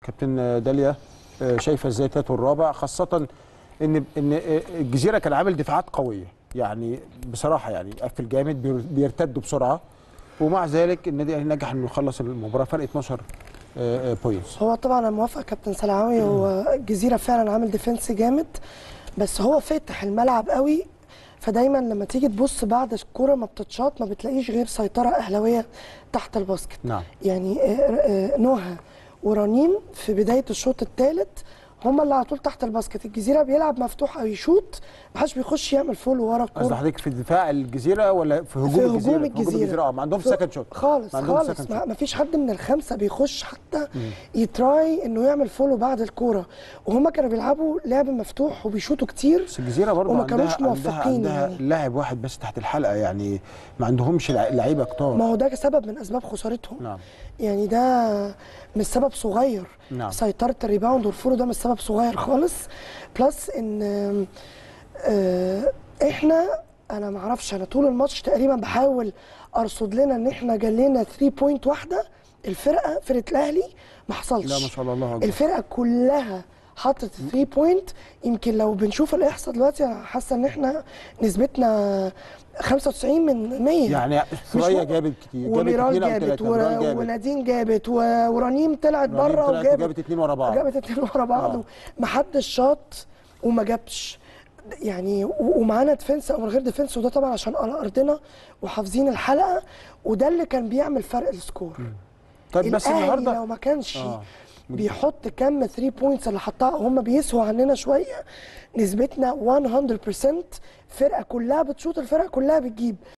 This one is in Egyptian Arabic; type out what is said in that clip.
كابتن داليا آه، شايفه ازاي تاتو الرابع خاصه ان ان آه، الجزيره كان عامل دفاعات قويه يعني بصراحه يعني قفل جامد بير- بيرتدوا بسرعه ومع ذلك النادي الاهلي نجح انه يخلص المباراه فرق 12 آه، آه، بوينتس هو طبعا انا موافقه كابتن سلعاوي هو الجزيره فعلا عامل ديفنس جامد بس هو فاتح الملعب قوي فدايما لما تيجي تبص بعد الكوره ما بتتشاط ما بتلاقيش غير سيطره اهلاويه تحت الباسكت نعم يعني آه، آه، نوها ورنيم في بدايه الشوط الثالث هما اللي على طول تحت الباسكت الجزيره بيلعب مفتوح او يشوط ما حدش بيخش يعمل فول ورا قصد الكوره حضرتك في دفاع الجزيره ولا في هجوم في الجزيره هجوم الجزيره اه ما عندهمش في- سكند شوت خالص ما عندهمش خالص second ما shot. ما فيش حد من الخمسه بيخش حتى يتراي انه يعمل فولو بعد الكوره وهم كانوا بيلعبوا لعب مفتوح وبيشوطوا كتير بس الجزيره برضه وما عندها كانوش عندها, موفقين عندها يعني. لاعب واحد بس تحت الحلقه يعني ما عندهمش لع- لعيبه كتار ما هو ده سبب من اسباب خسارتهم نعم يعني ده مش سبب صغير نعم. سيطره الريباوند والفولو ده مش سبب صغير خالص بلس ان آه، احنا انا ما اعرفش انا طول الماتش تقريبا بحاول ارصد لنا ان احنا جالنا 3 بوينت واحده الفرقه فرقه الاهلي ما حصلش لا ما شاء الله الله اكبر الفرقه كلها حطت 3 بوينت يمكن لو بنشوف الاحصاء دلوقتي انا حاسه ان احنا نسبتنا 95 من 100 يعني ثريا جابت كتير جابت وميرال اثنين او جابت ثلاثه ور- ميرال جابت ونادين جابت و- ورنيم طلعت رنيم بره طلعت وجابت وجابت اتنين ورا بعض جابت اتنين ورا بعض آه. محدش شاط وما جابش يعني و- ومعانا ديفنس او من غير ديفنس وده طبعا عشان على ارضنا وحافظين الحلقه وده اللي كان بيعمل فرق السكور طيب بس الأهلي النهارده لو ما كانش آه. بيحط كم 3 بوينتس اللي حطها هم بيسهوا عننا شويه نسبتنا 100% فرقه كلها بتشوط الفرقه كلها بتجيب